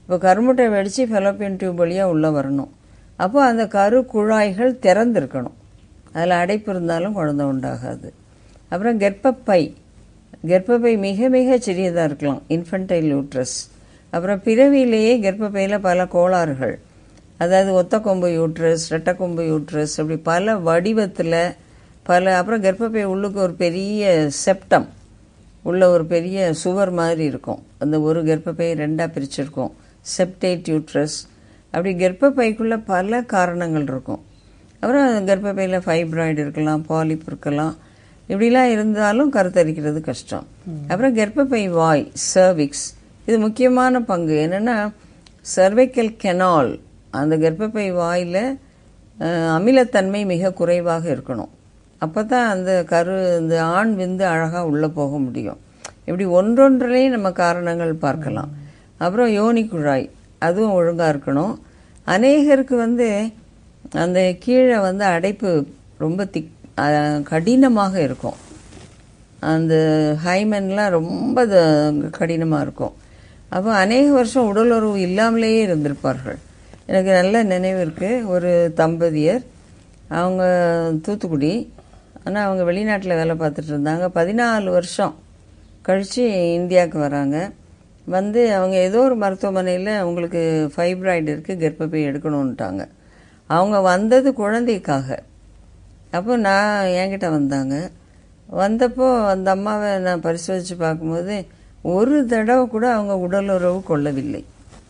இப்போ கருமுட்டை வெடித்து ஃபெலோப்பியன் டியூப் வழியாக உள்ளே வரணும் அப்போ அந்த கரு குழாய்கள் திறந்திருக்கணும் அதில் அடைப்பு இருந்தாலும் குழந்தை உண்டாகாது அப்புறம் கர்ப்பப்பை கர்ப்பப்பை மிக மிக சிறியதாக இருக்கலாம் இன்ஃபன்டைல் யூட்ரஸ் அப்புறம் பிறவியிலேயே கர்ப்பப்பையில் பல கோளாறுகள் அதாவது ஒத்த கொம்பு யூட்ரஸ் ரெட்டக்கொம்பு யூட்ரஸ் அப்படி பல வடிவத்தில் பல அப்புறம் கர்ப்பப்பை உள்ளுக்கு ஒரு பெரிய செப்டம் உள்ள ஒரு பெரிய சுவர் மாதிரி இருக்கும் அந்த ஒரு கர்ப்பப்பை ரெண்டாக பிரிச்சிருக்கும் செப்டேட் யூட்ரஸ் அப்படி கர்ப்பப்பைக்குள்ளே பல காரணங்கள் இருக்கும் அப்புறம் கர்ப்பப்பையில் ஃபைப்ராய்டு இருக்கலாம் பாலிப் இருக்கலாம் இப்படிலாம் இருந்தாலும் கருத்தரிக்கிறது கஷ்டம் அப்புறம் கர்ப்பப்பை வாய் சர்விக்ஸ் இது முக்கியமான பங்கு என்னென்னா சர்வைக்கல் கெனால் அந்த கர்ப்பப்பை வாயில் அமிலத்தன்மை மிக குறைவாக இருக்கணும் அப்போ தான் அந்த கரு இந்த ஆண் விந்து அழகாக உள்ளே போக முடியும் இப்படி ஒன்றொன்றிலையும் நம்ம காரணங்கள் பார்க்கலாம் அப்புறம் யோனி குழாய் அதுவும் ஒழுங்காக இருக்கணும் அநேகருக்கு வந்து அந்த கீழே வந்து அடைப்பு ரொம்ப திக் அஹ், கடினமாக இருக்கும் அந்த ஹைமன்லாம் ரொம்ப கடினமாக இருக்கும் அப்போ அநேக வருஷம் உடலுறவு இல்லாமலேயே இருந்திருப்பார்கள் எனக்கு நல்ல நினைவு இருக்குது ஒரு தம்பதியர் அவங்க தூத்துக்குடி ஆனால் அவங்க வெளிநாட்டில் வேலை பார்த்துட்டு இருந்தாங்க பதினாலு வருஷம் கழித்து இந்தியாவுக்கு வராங்க வந்து அவங்க ஏதோ ஒரு மருத்துவமனையில் அவங்களுக்கு ஃபைப்ராய்டு இருக்குது கர்ப்பப்பை எடுக்கணுன்ட்டாங்க அவங்க வந்தது குழந்தைக்காக அப்போ நான் என்கிட்ட வந்தாங்க வந்தப்போ அந்த அம்மாவை நான் பரிசோதித்து பார்க்கும்போது ஒரு தடவை கூட அவங்க உடலுறவு கொள்ளவில்லை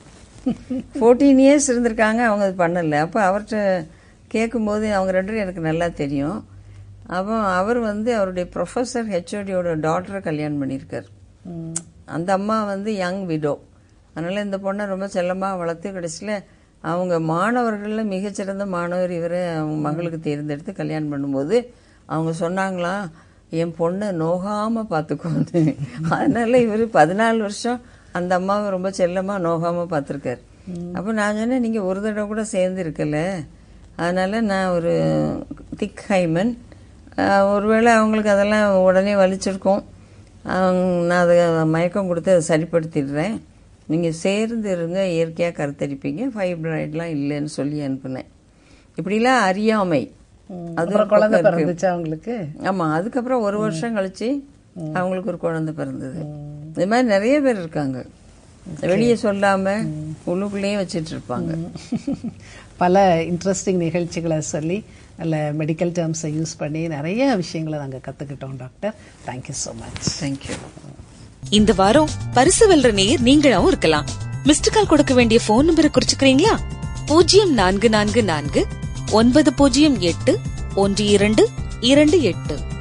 ஃபோர்டீன் இயர்ஸ் இருந்திருக்காங்க அவங்க அது பண்ணலை அப்போ அவர்கிட்ட கேட்கும்போது அவங்க ரெண்டு பேரும் எனக்கு நல்லா தெரியும் அப்போ அவர் வந்து அவருடைய ப்ரொஃபஸர் ஹெச்ஓடியோட டாட்டரை கல்யாணம் பண்ணியிருக்கார் அந்த அம்மா வந்து யங் விடோ அதனால் இந்த பொண்ணை ரொம்ப செல்லமாக வளர்த்து கடைசியில் அவங்க மாணவர்களில் மிகச்சிறந்த மாணவர் இவரை அவங்க மகளுக்கு தேர்ந்தெடுத்து கல்யாணம் பண்ணும்போது அவங்க சொன்னாங்களாம் என் பொண்ணை நோகாமல் பார்த்துக்கோன்னு அதனால இவர் பதினாலு வருஷம் அந்த அம்மாவை ரொம்ப செல்லமாக நோகாமல் பார்த்துருக்காரு அப்போ நான் சொன்னேன் நீங்கள் ஒரு தடவை கூட சேர்ந்து இருக்கல அதனால நான் ஒரு திக் ஹைமன் ஆஹ் ஒருவேளை அவங்களுக்கு அதெல்லாம் உடனே வலிச்சிருக்கும் அவங்க நான் அதை மயக்கம் கொடுத்து அதை சரிப்படுத்திடுறேன் நீங்கள் சேர்ந்து இருங்க இயற்கையாக கருத்தரிப்பீங்க ஃபைப்ராய்ட்லாம் இல்லைன்னு சொல்லி அனுப்புனேன் இப்படிலாம் அறியாமை அது ஒரு அப்புறம் குழந்தை பக்கம் இருக்கு. பிறந்துச்சா அவங்களுக்கு ஆமாம் அதுக்கப்புறம் ஒரு வருஷம் கழிச்சு அவங்களுக்கு ஒரு குழந்தை பிறந்தது இது மாதிரி நிறைய பேர் இருக்காங்க வெளியே சொல்லாம உள்ளுக்குள்ளேயே வச்சிட்டு இருப்பாங்க பல இன்ட்ரெஸ்டிங் நிகழ்ச்சிகளை சொல்லி நல்ல மெடிக்கல் டேர்ம்ஸை யூஸ் பண்ணி நிறைய விஷயங்களை நாங்கள் கற்றுக்கிட்டோம் doctor thank you so much thank you இந்த வாரம் பரிசு வெல்ற நேயர் நீங்களாவும் இருக்கலாம் மிஸ்டு கால் கொடுக்க வேண்டிய போன் நம்பரை குறிச்சுக்கிறீங்களா பூஜ்ஜியம் நான்கு நான்கு நான்கு ஒன்பது பூஜ்ஜியம் எட்டு ஒன்று இரண்டு இரண்டு எட்டு